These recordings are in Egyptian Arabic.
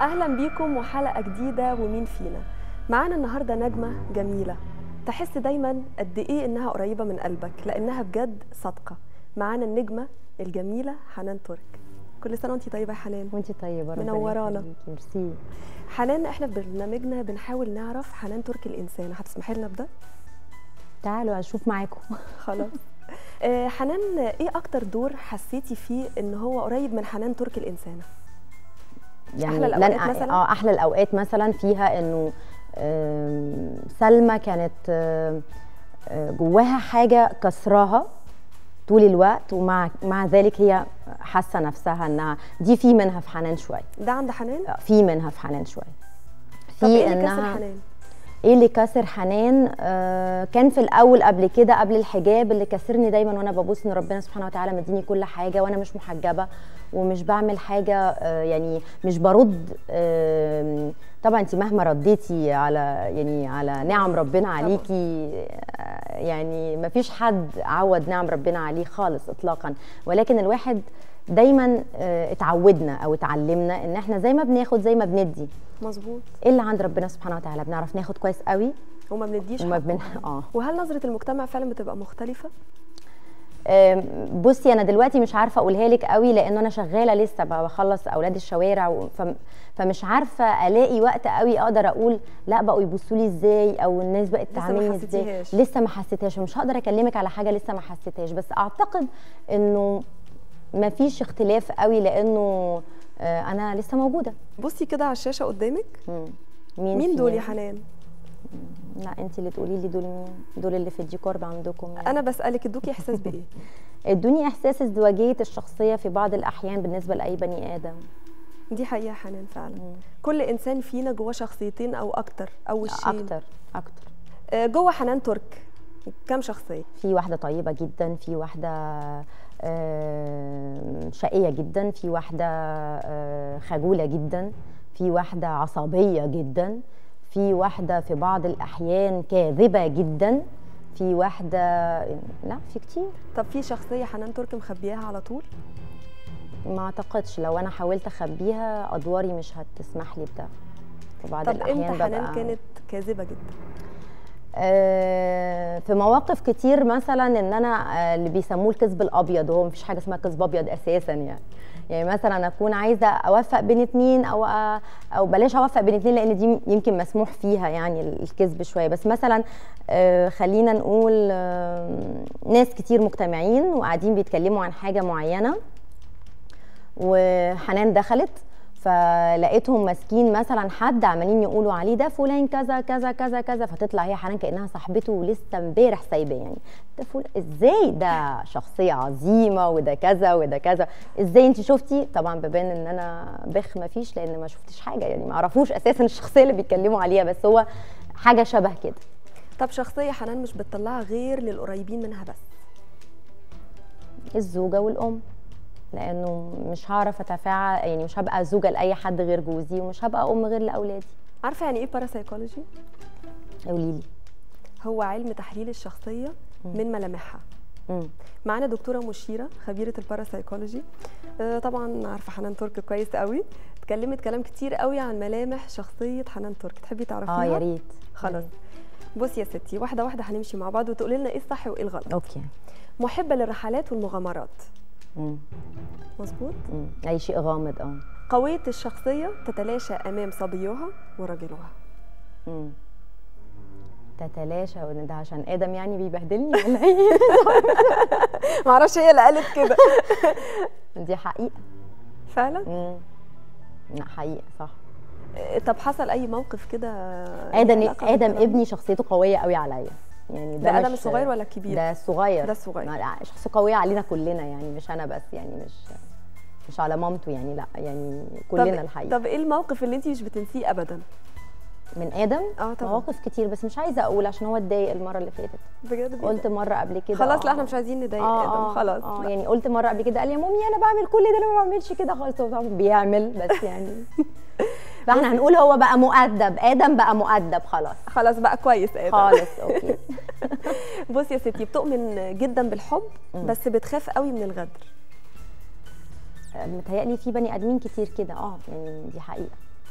اهلا بيكم وحلقه جديده ومين فينا معانا النهارده نجمه جميله تحس دايما قد ايه انها قريبه من قلبك لانها بجد صادقه معانا النجمه الجميله حنان ترك كل سنه وانت طيبه يا حنان وانت طيبه ربنا منورانا. يخليكي. ميرسي حنان احنا في برنامجنا بنحاول نعرف حنان ترك الانسان هتسمحي لنا بده تعالوا اشوف معاكم خلاص آه، حنان ايه اكتر دور حسيتي فيه ان هو قريب من حنان ترك الانسانه أحلى الأوقات لن- مثلاً؟ اه احلى الاوقات مثلا فيها انه آم، سلمى كانت آم، آه، جواها حاجه كسراها طول الوقت ومع مع ذلك هي حاسه نفسها انها دي في منها في حنان شويه ده عند حنان آه، في منها في حنان شويه طب ايه اللي كسر حنان ايه اللي كسر حنان آه كان في الاول قبل كده قبل الحجاب اللي كسرني دايما وانا ببص ان ربنا سبحانه وتعالى مديني كل حاجه وانا مش محجبه ومش بعمل حاجه آه يعني مش برد آه طبعا انت مهما رديتي على يعني على نعم ربنا عليكي آه يعني ما فيش حد عوض نعم ربنا عليه خالص اطلاقا ولكن الواحد دايما آه اتعودنا او اتعلمنا ان احنا زي ما بناخد زي ما بندي مظبوط ايه اللي عند ربنا سبحانه وتعالى بنعرف ناخد كويس قوي وما بنديش وما حقه. بن... اه وهل نظره المجتمع فعلا بتبقى مختلفه آم، بصي انا دلوقتي مش عارفه اقولها لك قوي لان انا شغاله لسه ب- بخلص اولاد الشوارع و- فم- فمش عارفه الاقي وقت قوي اقدر اقول لا بقوا يبصوا لي ازاي او الناس بقت لسه ما تعاملني ازاي حسيتيهاش. لسه ما حسيتهاش ومش هقدر اكلمك على حاجه لسه ما حسيتهاش بس اعتقد انه ما فيش اختلاف قوي لانه آه، انا لسه موجوده بصي كده على الشاشه قدامك مم. مين, مين دول فينا؟ يا حنان لا انت اللي تقولي لي دول مين دول اللي في الديكور عندكم يعني. انا بسالك ادوكي احساس بايه ادوني احساس ازدواجيه الشخصيه في بعض الاحيان بالنسبه لاي بني ادم دي حقيقه حنان فعلا كل انسان فينا جواه شخصيتين او اكتر او وشين اكتر اكتر آه، جوه حنان ترك كم شخصيه في واحده طيبه جدا في واحده آه، شقيه جدا في واحده آه، خجوله جدا في واحده عصبيه جدا في واحده في بعض الاحيان كاذبه جدا في واحده لا في كتير طب في شخصيه حنان ترك مخبياها على طول ما اعتقدش لو انا حاولت اخبيها ادواري مش هتسمح لي بده في بعض طب الاحيان امتى حنان ببقى- كانت كاذبه جدا آه، في مواقف كتير مثلا ان انا آه، اللي بيسموه الكذب الابيض وهو مفيش حاجه اسمها كذب ابيض اساسا يعني يعني مثلا اكون عايزه اوفق بين اتنين او آه، او بلاش اوفق بين اتنين لان دي يمكن مسموح فيها يعني الكذب شويه بس مثلا آه، خلينا نقول آه، ناس كتير مجتمعين وقاعدين بيتكلموا عن حاجه معينه وحنان دخلت فلقيتهم ماسكين مثلا حد عمالين يقولوا عليه ده فلان كذا كذا كذا كذا فتطلع هي حنان كانها صاحبته ولسه امبارح سايباه يعني ده فل... ازاي ده شخصيه عظيمه وده كذا وده كذا ازاي انت شفتي طبعا ببان ان انا بخ ما فيش لان ما شفتش حاجه يعني ما اعرفوش اساسا الشخصيه اللي بيتكلموا عليها بس هو حاجه شبه كده طب شخصيه حنان مش بتطلعها غير للقريبين منها بس الزوجه والام لانه مش هعرف اتفاعل يعني مش هبقى زوجه لاي حد غير جوزي ومش هبقى ام غير لاولادي عارفه يعني ايه باراسايكولوجي قولي لي هو علم تحليل الشخصيه من ملامحها مم. معانا دكتوره مشيره خبيره الباراسايكولوجي آه، طبعا عارفه حنان ترك كويس قوي اتكلمت كلام كتير قوي عن ملامح شخصيه حنان ترك تحبي تعرفيها اه يا ريت خلاص بصي يا ستي واحده واحده هنمشي مع بعض وتقولي لنا ايه الصح وايه الغلط اوكي محبه للرحلات والمغامرات مم. مظبوط مم. اي شيء غامض اه قويه الشخصيه تتلاشى امام صبيها ورجلها مم. تتلاشى وإن ده عشان ادم يعني بيبهدلني ولا ايه معرفش هي اللي قالت كده دي حقيقه فعلا مم. لا حقيقه صح آه، طب حصل اي موقف كده ادم ليه علاقة ادم بالكلام ده؟ ابني شخصيته قويه قوي عليا يعني ده ادم مش- الصغير ولا الكبير ده الصغير ده الصغير. ما- لا، شخص قوية علينا كلنا يعني مش أنا بس يعني مش مش على مامته يعني لا يعني كلنا طب الحقيقة طب ايه الموقف اللي انت مش بتنسيه ابدا من آدم اه طبعا مواقف كتير بس مش عايزة أقول عشان هو اتضايق المرة اللي فاتت بجد بجد. قلت مرة قبل كده خلاص لا آه. احنا مش عايزين نضايق آه ادم آه خلاص اه لا. يعني قلت مرة قبل كده قال لي يا مامي أنا بعمل كل ده أنا ما بعملش كده خالص هو طبعا بيعمل بس يعني فاحنا هنقول هو بقى مؤدب آدم بقى مؤدب خلاص خلاص بقى كويس ادم خالص أوكي بصي يا ستي بتؤمن جدا بالحب بس بتخاف قوي من الغدر متهيألي في بني ادمين كتير كده اه يعني دي حقيقه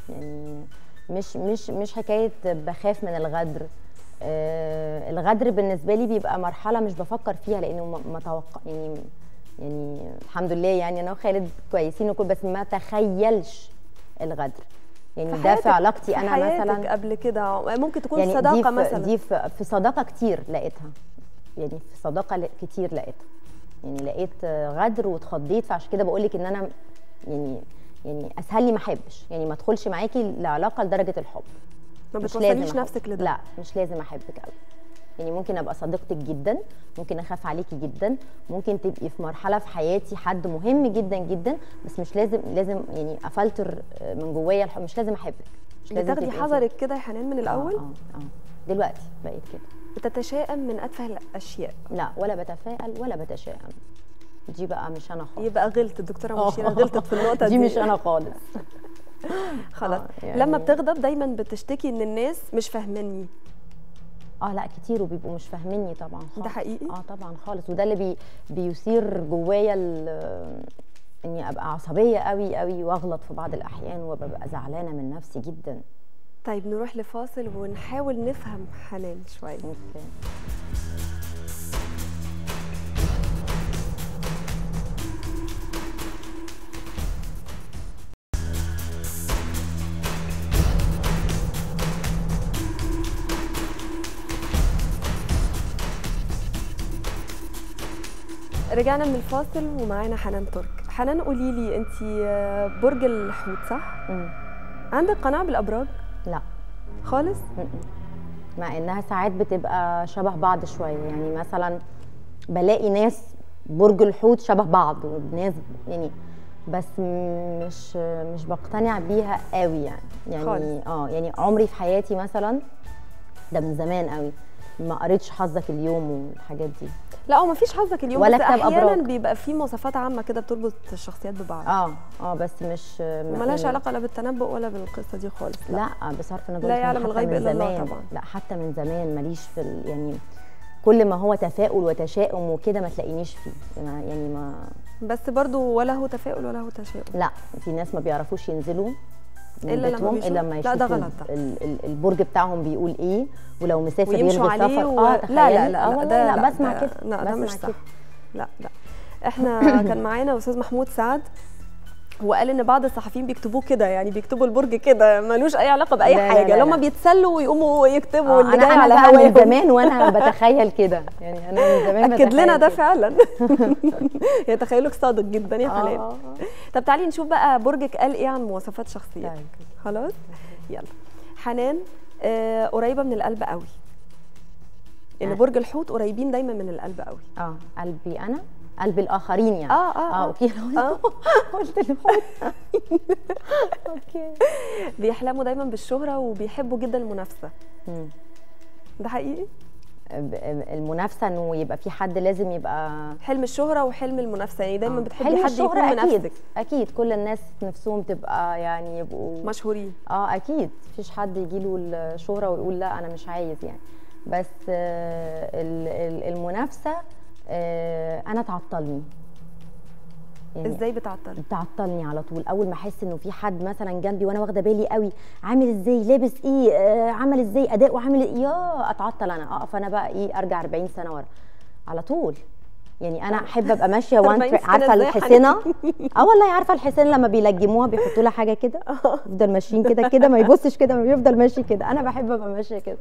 يعني مش مش مش حكايه بخاف من الغدر آه الغدر بالنسبه لي بيبقى مرحله مش بفكر فيها لانه ما- ما توقع يعني يعني الحمد لله يعني انا وخالد كويسين وكل بس ما تخيلش الغدر يعني ده حياتك- في علاقتي في انا حياتك مثلا قبل كده ممكن تكون يعني صداقه دي في مثلا دي في, في صداقه كتير لقيتها يعني في صداقه ل- كتير لقيتها يعني لقيت آه، غدر واتخضيت فعشان كده بقول لك ان انا يعني يعني اسهل لي ما احبش يعني ما ادخلش معاكي لعلاقه لدرجه الحب ما مش بتوصليش لازم أحب. نفسك لده لا مش لازم احبك قوي يعني ممكن ابقى صديقتك جدا ممكن اخاف عليكي جدا ممكن تبقي في مرحله في حياتي حد مهم جدا جدا بس مش لازم لازم يعني افلتر آه، من جوايا الحب مش لازم احبك مش لازم بتاخدي تبقي أنت- حذرك كده يا حنان من آه، الاول اه اه دلوقتي بقيت كده بتتشائم من اتفه الاشياء لا ولا بتفائل ولا بتشائم دي بقى مش انا خالص يبقى غلط الدكتوره آه. مشيره غلطت في النقطه دي دي مش انا خالص خلاص آه، يعني- لما بتغضب دايما بتشتكي ان الناس مش فاهميني اه لا كتير وبيبقوا مش فاهميني طبعا خالص ده حقيقي؟ اه طبعا خالص وده اللي بي بيثير جوايا ال- اني ابقى عصبيه قوي قوي واغلط في بعض الاحيان وببقى زعلانه من نفسي جدا طيب نروح لفاصل ونحاول نفهم حنان شويه اوكي رجعنا من الفاصل ومعانا حنان ترك حنان قولي لي انت برج الحوت صح مم. عندك قناعه بالابراج لا خالص م-م. مع انها ساعات بتبقى شبه بعض شويه يعني مثلا بلاقي ناس برج الحوت شبه بعض وناس يعني بس م- مش مش بقتنع بيها قوي يعني يعني خالص. اه يعني عمري في حياتي مثلا ده من زمان قوي ما قريتش حظك اليوم والحاجات دي لا هو مفيش حظك اليوم ولا بس كتاب احيانا أبراج. بيبقى في مواصفات عامه كده بتربط الشخصيات ببعض اه اه بس مش م- وملهاش م- علاقه لا بالتنبؤ ولا بالقصه دي خالص لا, لا بس عارفه انا لا بقولك من يعلم حتى الغيب من إلا الله زمان. طبعا. لا حتى من زمان ماليش في ال- يعني كل ما هو تفاؤل وتشاؤم وكده ما تلاقينيش فيه يعني يعني ما بس برضو ولا هو تفاؤل ولا هو تشاؤم لا في ناس ما بيعرفوش ينزلوا من إلا لما بيتهم بيشوف- الا لما لا، يشوفوا ده غلط ده. ال- ال- البرج بتاعهم بيقول ايه ولو مسافر ويمشوا يلغي عليه السفر و... اه لا تخيلي لا لا, اه لا, والله ده لا بسمع ده- كده لا ده بسمع مش صح كده. لا لا احنا كان معانا استاذ محمود سعد وقال ان بعض الصحفيين بيكتبوه كده يعني بيكتبوا البرج كده ملوش اي علاقه باي لا، لا، حاجه لا، لو هم لا. بيتسلوا ويقوموا يكتبوا آه اللي انا جاي انا على بقى من هواهم زمان وانا بتخيل كده يعني انا من زمان اكد لنا بتخيل ده كده. فعلا يا تخيلك صادق جدا يا آه، حنان آه، آه. طب تعالي نشوف بقى برجك قال ايه عن مواصفات شخصيتك طيب. خلاص يلا حنان آه قريبه من القلب قوي ان آه. برج الحوت قريبين دايما من القلب قوي اه قلبي انا قلب الاخرين يعني اه اه اه اه اوكي آه. قلت الحوت اوكي بيحلموا دايما بالشهره وبيحبوا جدا المنافسه مم. ده حقيقي ب- المنافسه انه يبقى في حد لازم يبقى حلم الشهره وحلم المنافسه يعني دايما آه. بتحبي حلم حد يكون الشهرة من اكيد نفسك اكيد كل الناس نفسهم تبقى يعني يبقوا مشهورين اه اكيد مفيش حد يجيله الشهره ويقول لا انا مش عايز يعني بس آه ال- ال- المنافسه آه انا تعطلني ازاي بتعطلي بتعطلني على طول اول ما احس انه في حد مثلا جنبي وانا واخده بالي قوي عامل ازاي لابس ايه آه عمل ازاي اداؤه عامل ايه يا اتعطل انا اقف انا بقى ايه ارجع 40 سنه ورا على طول يعني انا احب ابقى ماشيه 40 وان سنة عارفه إزاي يا الحسنه اه والله عارفه الحسين لما بيلجموها بيحطوا لها حاجه كده يفضل ماشيين كده كده ما يبصش كده ما بيفضل ماشي كده انا بحب ابقى ماشيه كده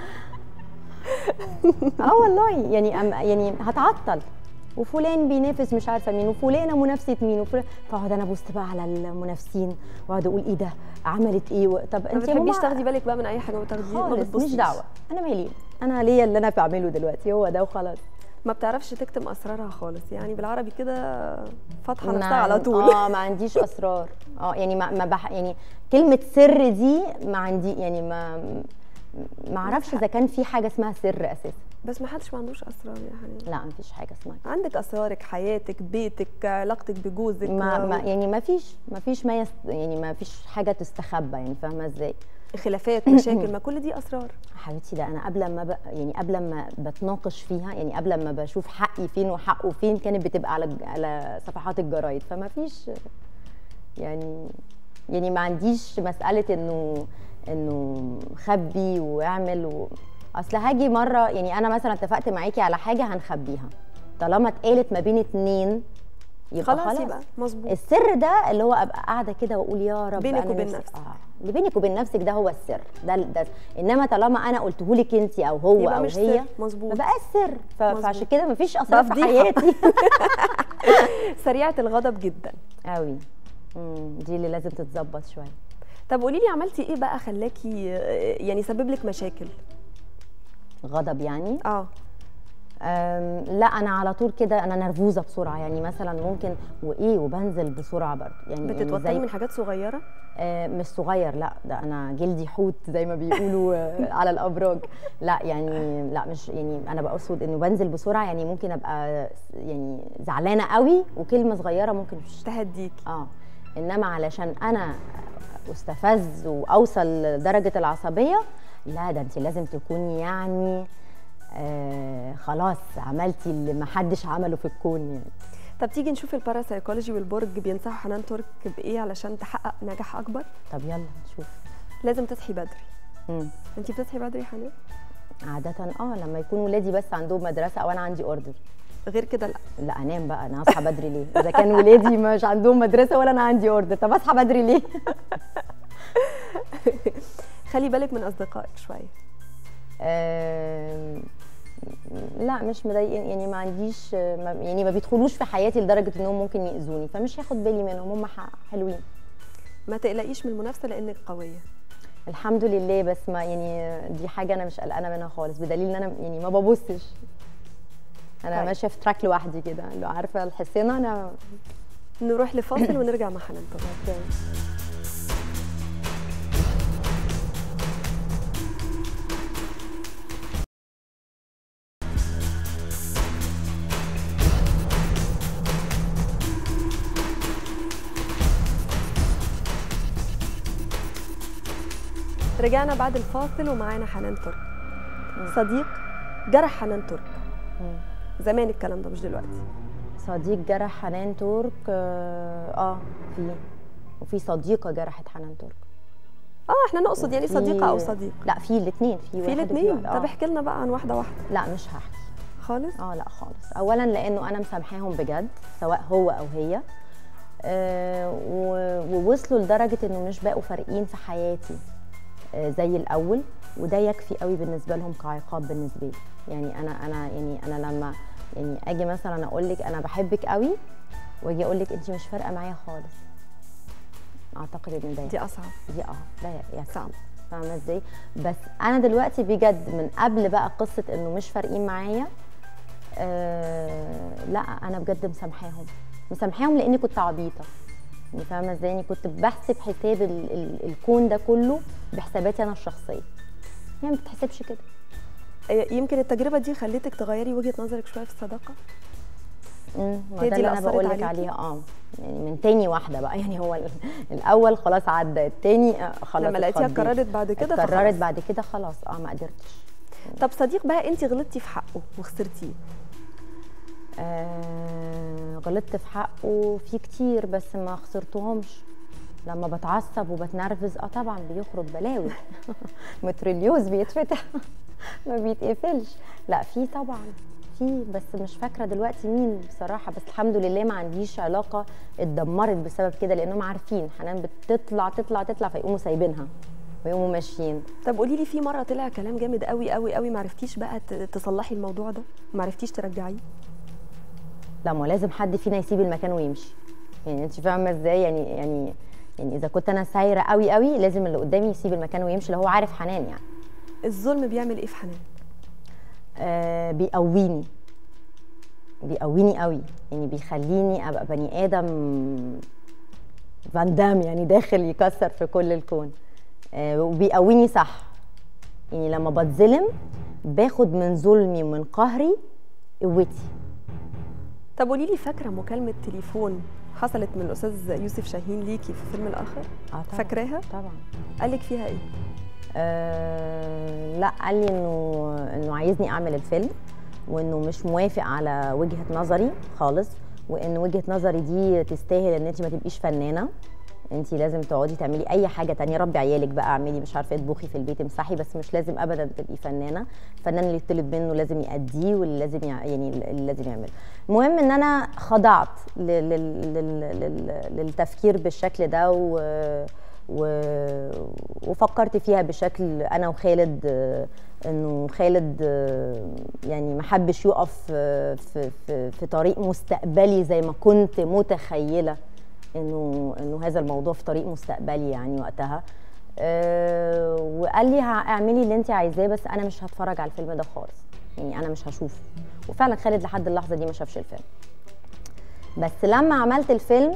اه والله يعني أم يعني هتعطل وفلان بينافس مش عارفه مين وفلانه منافسه مين وفلان فاقعد انا ابص بقى على المنافسين واقعد اقول ايه ده عملت ايه و... طب ما انت يا بتحبيش ماما تاخدي بالك بقى من اي حاجه ما بتاخديش ما خالص بتبصيش مش دعوه انا مالي انا ليا اللي انا بعمله دلوقتي هو ده وخلاص ما بتعرفش تكتم اسرارها خالص يعني بالعربي كده فاتحه ما نفسها على عن- طول اه ما عنديش اسرار اه يعني ما, ما بح يعني كلمه سر دي ما عندي يعني ما ما اعرفش اذا كان في حاجه اسمها سر اساسا بس ما حدش ما عندوش اسرار يا حنين لا ما فيش حاجه اسمها كده. عندك اسرارك حياتك بيتك علاقتك بجوزك ما, و- ما يعني ما فيش ما فيش ما يست يعني ما فيش حاجه تستخبى يعني فاهمه ازاي خلافات مشاكل ما كل دي اسرار حبيبتي ده انا قبل ما ب... يعني قبل ما بتناقش فيها يعني قبل ما بشوف حقي فين وحقه فين كانت بتبقى على على صفحات الجرايد فما فيش يعني يعني ما عنديش مساله انه انه خبي واعمل و... اصل هاجي مره يعني انا مثلا اتفقت معاكي على حاجه هنخبيها طالما اتقالت ما بين اتنين يبقى خلاص, خلاص, يبقى مظبوط السر ده اللي هو ابقى قاعده كده واقول يا رب بينك أنا وبين نفسي- نفسك. اه اللي بينك وبين نفسك ده هو السر ده ده انما طالما انا قلته لك انت او هو يبقى او مش هي سر مظبوط ما بقاش سر ف- مظبوط. فعشان كده مفيش اسرار بقى في فضيحة. حياتي سريعه الغضب جدا قوي مم، دي اللي لازم تتظبط شويه طب قولي لي عملتي ايه بقى خلاكي آه، يعني سبب لك مشاكل غضب يعني اه أم، لا انا على طول كده انا نرفوزه بسرعه يعني مثلا ممكن وايه وبنزل بسرعه برضه يعني يعني بتتوتري زي من حاجات صغيره آه، مش صغير لا ده انا جلدي حوت زي ما بيقولوا آه، على الابراج لا يعني لا مش يعني انا بقصد انه بنزل بسرعه يعني ممكن ابقى س- يعني زعلانه قوي وكلمه صغيره ممكن مش تهديك اه انما علشان انا استفز واوصل لدرجه العصبيه لا ده انت لازم تكوني يعني آه خلاص عملتي اللي ما حدش عمله في الكون يعني طب تيجي نشوف الباراسايكولوجي والبرج بينصحوا حنان ترك بايه علشان تحقق نجاح اكبر طب يلا نشوف لازم تصحي بدري مم. انت بتصحي بدري يا حنان عادة اه لما يكون ولادي بس عندهم مدرسة او انا عندي اوردر غير كده لا لا انام بقى انا اصحى بدري ليه اذا كان ولادي مش عندهم مدرسة ولا انا عندي اوردر طب اصحى بدري ليه خلي بالك من اصدقائك شويه آم، لا مش مضايقين يعني ما عنديش ما- يعني ما بيدخلوش في حياتي لدرجة انهم ممكن يأذوني فمش هاخد بالي منهم هم ح- حلوين ما تقلقيش من المنافسه لانك قويه الحمد لله بس ما يعني دي حاجة انا مش قلقانة منها خالص بدليل ان انا يعني ما ببصش انا طيب. ماشية في تراك لوحدي كده لو عارفة الحصينة انا نروح لفاصل ونرجع مع حنان ترك رجعنا بعد الفاصل ومعانا حنان ترك صديق جرح حنان ترك مم. زمان الكلام ده مش دلوقتي صديق جرح حنان ترك اه آه، في وفي صديقه جرحت حنان ترك اه احنا نقصد يعني وفي- صديقه او صديق لا في الاثنين في في واحد وفي الاثنين واحد، طب آه. احكي لنا بقى عن واحده واحده لا مش هحكي خالص اه لا خالص اولا لانه انا مسامحاهم بجد سواء هو او هي آه و- ووصلوا لدرجه انه مش بقوا فارقين في حياتي آه زي الاول وده يكفي قوي بالنسبه لهم كعقاب بالنسبه لي يعني انا انا يعني انا لما يعني اجي مثلا اقول لك انا بحبك قوي واجي اقول لك انت مش فارقه معايا خالص اعتقد ان ده دي اصعب دي اه ده يكفي صعب. فاهمه ازاي بس انا دلوقتي بجد من قبل بقى قصه انه مش فارقين معايا آه لا انا بجد مسامحاهم مسامحاهم لاني كنت عبيطه يعني فاهمه ازاي يعني كنت بحسب حساب ال ال الكون ده كله بحساباتي انا الشخصيه يعني ما بتحسبش كده آه، يمكن التجربه دي خلتك تغيري وجهه نظرك شويه في الصداقه امم ما هي ده دي اللي اللي انا أثرت بقول لك عليكي؟ عليها اه يعني من تاني واحده بقى يعني هو ال- الاول خلاص عدى التاني آه، خلاص لما لقيتيها اتخضيت. اتكررت بعد كده اتكررت فخلاص. بعد كده خلاص اه ما قدرتش طب صديق بقى انت غلطتي في حقه وخسرتيه آه غلطت في حقه في كتير بس ما خسرتهمش لما بتعصب وبتنرفز اه طبعا بيخرج بلاوي متريليوز بيتفتح ما بيتقفلش لا في طبعا في بس مش فاكره دلوقتي مين بصراحه بس الحمد لله ما عنديش علاقه اتدمرت بسبب كده لانهم عارفين حنان بتطلع تطلع تطلع فيقوموا سايبينها ويقوموا ماشيين طب قولي لي في مره طلع كلام جامد قوي قوي قوي ما عرفتيش بقى ت- تصلحي الموضوع ده ما عرفتيش ترجعيه لا ما هو لازم حد فينا يسيب المكان ويمشي يعني انت فاهمه ازاي يعني يعني يعني اذا كنت انا سايره قوي قوي لازم اللي قدامي يسيب المكان ويمشي لو هو عارف حنان يعني الظلم بيعمل ايه في حنان آه بيقويني بيقويني قوي يعني بيخليني ابقى بني ادم فان دام يعني داخل يكسر في كل الكون آه وبيقويني صح يعني لما بتظلم باخد من ظلمي ومن قهري قوتي طب قولي لي فاكره مكالمه تليفون حصلت من الاستاذ يوسف شاهين ليكي في فيلم الاخر اه طبعا فاكراها طبعا قال لك فيها ايه آه لا قال لي انه انه عايزني اعمل الفيلم وانه مش موافق على وجهه نظري خالص وان وجهه نظري دي تستاهل ان انت ما تبقيش فنانه انت لازم تقعدي تعملي اي حاجه تانية ربي عيالك بقى اعملي مش عارفه اطبخي في البيت امسحي بس مش لازم ابدا تبقي فنانه الفنان اللي يطلب منه لازم يأديه واللي لازم يع... يعني اللي لازم يعمله المهم ان انا خضعت لل... لل... لل... لل... للتفكير بالشكل ده و... و... وفكرت فيها بشكل انا وخالد آه، انه خالد آه، يعني ما حبش يقف آه، في في في طريق مستقبلي زي ما كنت متخيله انه انه هذا الموضوع في طريق مستقبلي يعني وقتها أه وقال لي ه- اعملي اللي انت عايزاه بس انا مش هتفرج على الفيلم ده خالص يعني انا مش هشوفه وفعلا خالد لحد اللحظه دي ما شافش الفيلم بس لما عملت الفيلم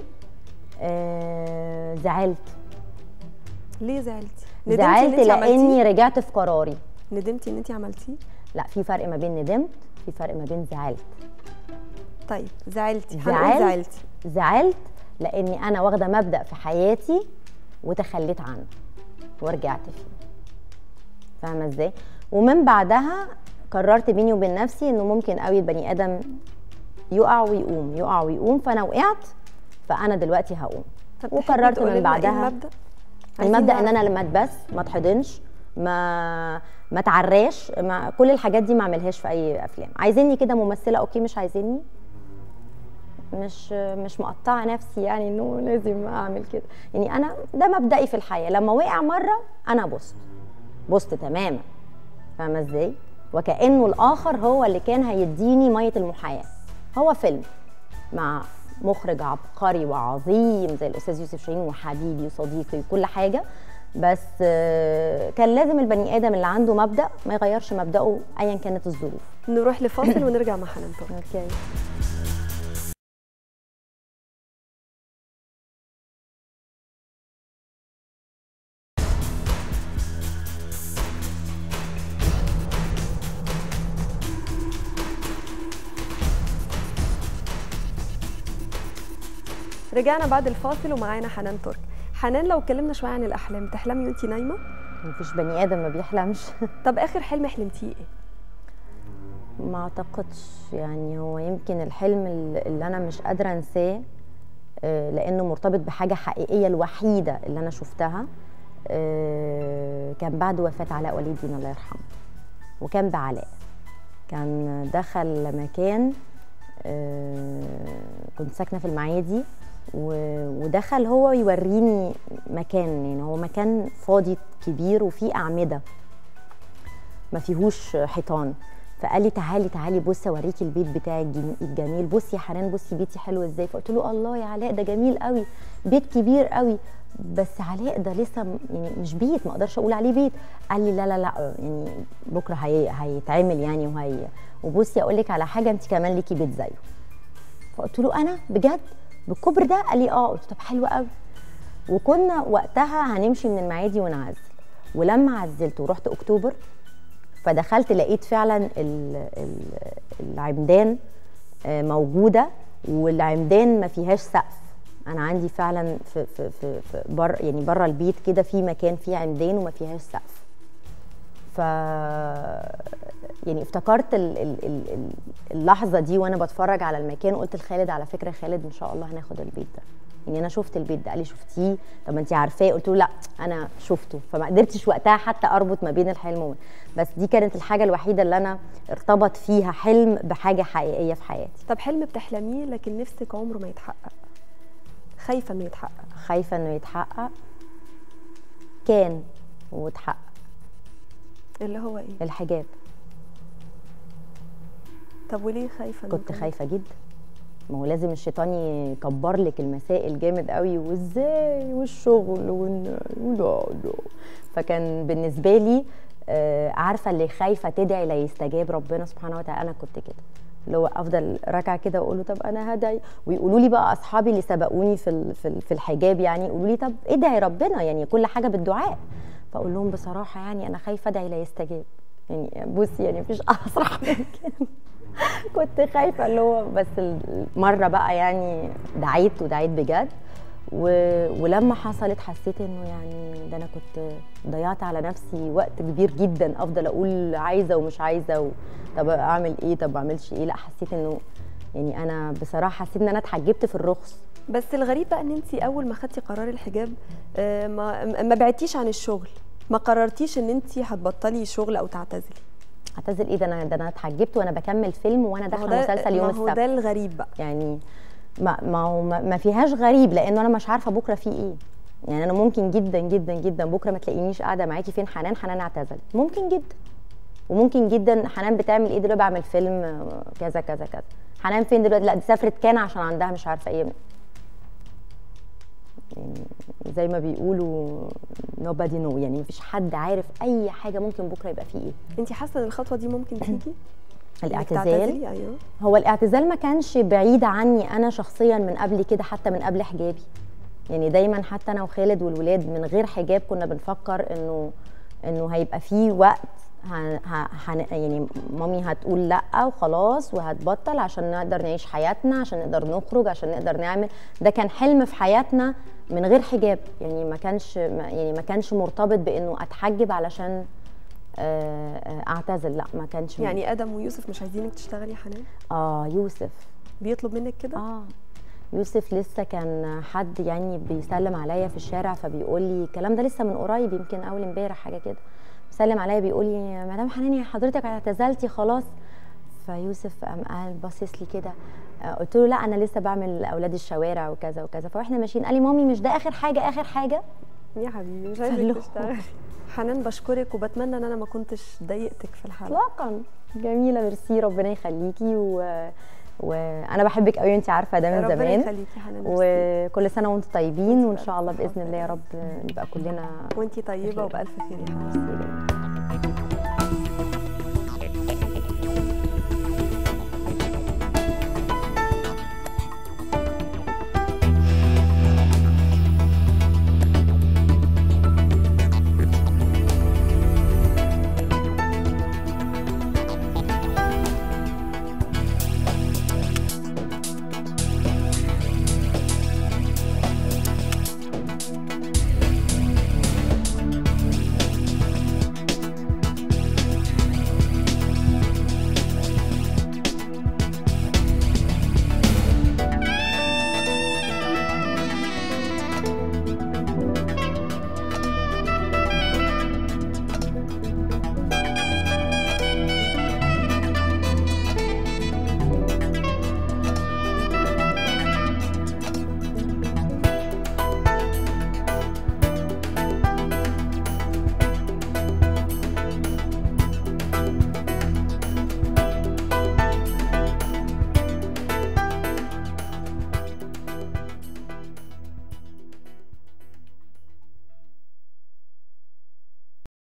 أه زعلت ليه زعلتي ندمتي زعلت إن أنتي لاني عملتيه؟ رجعت في قراري ندمتي ان انت عملتيه لا في فرق ما بين ندمت في فرق ما بين زعلت طيب زعلتي هنقول زعلت زعلتي زعلت لاني انا واخده مبدا في حياتي وتخليت عنه ورجعت فيه فاهمه ازاي ومن بعدها قررت بيني وبين نفسي انه ممكن قوي البني ادم يقع ويقوم يقع ويقوم فانا وقعت فانا دلوقتي هقوم طب تحبي وقررت تقولي من لنا إيه بعدها المبدأ عايزين المبدا ان نعرف. انا لما اتبس ما اتحضنش ما ما اتعراش ما كل الحاجات دي ما اعملهاش في اي افلام عايزيني كده ممثله اوكي مش عايزيني مش مش مقطعه نفسي يعني انه لازم اعمل كده يعني انا ده مبدئي في الحياه لما وقع مره انا بصت بصت تماما فاهمه ازاي وكانه الاخر هو اللي كان هيديني ميه المحياه هو فيلم مع مخرج عبقري وعظيم زي الاستاذ يوسف شاهين وحبيبي وصديقي وكل حاجه بس آه، كان لازم البني ادم اللي عنده مبدا ما يغيرش مبداه ايا كانت الظروف نروح لفاصل ونرجع مع حنان طارق اوكي رجعنا بعد الفاصل ومعانا حنان ترك حنان لو اتكلمنا شويه عن الاحلام بتحلمي وانت نايمه مفيش بني ادم ما بيحلمش طب اخر حلم حلمتيه ايه ما اعتقدش يعني هو يمكن الحلم اللي اللي انا مش قادره انساه آه، لانه مرتبط بحاجه حقيقيه الوحيده اللي انا شفتها آه، كان بعد وفاه علاء ولي الدين الله يرحمه وكان بعلاء كان دخل مكان آه، كنت ساكنه في المعادي و- ودخل هو يوريني مكان يعني هو مكان فاضي كبير وفيه اعمده ما فيهوش حيطان فقال لي تعالي تعالي بصي اوريكي البيت بتاعي الجم- الجميل بصي يا حنان بصي بيتي حلو ازاي فقلت له الله يا علاء ده جميل قوي بيت كبير قوي بس علاء ده لسه م- يعني مش بيت ما اقدرش اقول عليه بيت قال لي لا لا لا يعني بكره هي هيتعمل يعني وهي وبصي اقول لك على حاجه انت كمان ليكي بيت زيه فقلت له انا بجد بالكبر ده قال لي اه قلت له طب حلو قوي وكنا وقتها هنمشي من المعادي ونعزل ولما عزلت ورحت اكتوبر فدخلت لقيت فعلا ال- ال- العمدان آه، موجوده والعمدان ما فيهاش سقف انا عندي فعلا في في في, في بر يعني بره البيت كده في مكان فيه عمدان وما فيهاش سقف ف يعني افتكرت ال ال ال ال- اللحظه دي وانا بتفرج على المكان قلت لخالد على فكره خالد ان شاء الله هناخد البيت ده يعني انا شفت البيت ده قال لي شفتيه طب ما انت عارفاه قلت له لا انا شفته فما قدرتش وقتها حتى اربط ما بين الحلم وما بس دي كانت الحاجه الوحيده اللي انا ارتبط فيها حلم بحاجه حقيقيه في حياتي طب حلم بتحلميه لكن نفسك عمره ما يتحقق خايفه انه يتحقق خايفه انه يتحقق كان واتحقق اللي هو ايه الحجاب طب وليه خايفه إنه كنت كان- خايفه جدا ما هو لازم الشيطان يكبر لك المسائل جامد قوي وازاي والشغل وال ولا لا فكان بالنسبه لي آه، عارفه اللي خايفه تدعي لا يستجاب ربنا سبحانه وتعالى انا كنت كده اللي هو افضل راكعه كده واقول له طب انا هدعي ويقولوا لي بقى اصحابي اللي سبقوني في ال- في ال- في الحجاب يعني يقولوا لي طب ادعي ربنا يعني كل حاجه بالدعاء فاقول لهم بصراحه يعني انا خايفه ادعي لا يستجاب يعني بصي يعني مفيش اصرح من كده كنت خايفه اللي هو بس مره بقى يعني دعيت ودعيت بجد و... ولما حصلت حسيت انه يعني ده انا كنت ضيعت على نفسي وقت كبير جدا افضل اقول عايزه ومش عايزه و... طب اعمل ايه طب ما اعملش ايه لا حسيت انه يعني انا بصراحه حسيت ان انا اتحجبت في الرخص بس الغريب بقى ان انت اول ما خدتي قرار الحجاب آه، ما ما بعدتيش عن الشغل ما قررتيش ان انت هتبطلي شغل او تعتزلي اعتذر ايه ده انا ده انا اتحجبت وانا بكمل فيلم وانا ما هو داخله مسلسل يوم ما هو السبت ده الغريب بقى يعني ما ما هو ما ما فيهاش غريب لانه انا مش عارفه بكره في ايه يعني انا ممكن جدا جدا جدا بكره ما تلاقينيش قاعده معاكي فين حنان حنان اعتزلت ممكن جدا وممكن جدا حنان بتعمل ايه دلوقتي بعمل فيلم آه، كذا كذا كذا حنان فين دلوقتي لا دي سافرت كان عشان عندها مش عارفه ايه يعني زي ما بيقولوا nobody know يعني مفيش حد عارف اي حاجه ممكن بكره يبقى فيه ايه انت حاسه ان الخطوه دي ممكن تيجي إنك الاعتزال تعتزلي؟ ايوه هو الاعتزال ما كانش بعيد عني انا شخصيا من قبل كده حتى من قبل حجابي يعني دايما حتى انا وخالد والولاد من غير حجاب كنا بنفكر انه انه هيبقى في وقت ه... ه... هن... يعني مامي هتقول لا وخلاص وهتبطل عشان نقدر نعيش حياتنا عشان نقدر نخرج عشان نقدر نعمل ده كان حلم في حياتنا من غير حجاب يعني ما كانش ما- يعني ما كانش مرتبط بانه اتحجب علشان آه، آه، اعتزل لا ما كانش يعني ادم ويوسف مش عايزينك تشتغلي يا حنان اه يوسف بيطلب منك كده اه يوسف لسه كان حد يعني بيسلم عليا في الشارع فبيقول لي الكلام ده لسه من قريب يمكن اول امبارح حاجه كده بيسلم عليا بيقول لي مدام حنان يا حضرتك اعتزلتي خلاص فيوسف قام قال باصص لي كده آه، قلت له لا انا لسه بعمل اولاد الشوارع وكذا وكذا فاحنا ماشيين قال لي مامي مش ده اخر حاجه اخر حاجه يا حبيبي مش فاللي عايزك هو- تشتغلي حنان بشكرك وبتمنى ان انا ما كنتش ضايقتك في الحلقه اطلاقا جميله ميرسي ربنا يخليكي و... وانا بحبك قوي انت عارفه ده من ربنا زمان يخليكي يا حنان ميرسي. وكل سنه وانتم طيبين وان شاء الله باذن الله يا رب نبقى كلنا وانتي طيبه بخير. وبالف خير يا حبيبتي ميرسي جدا.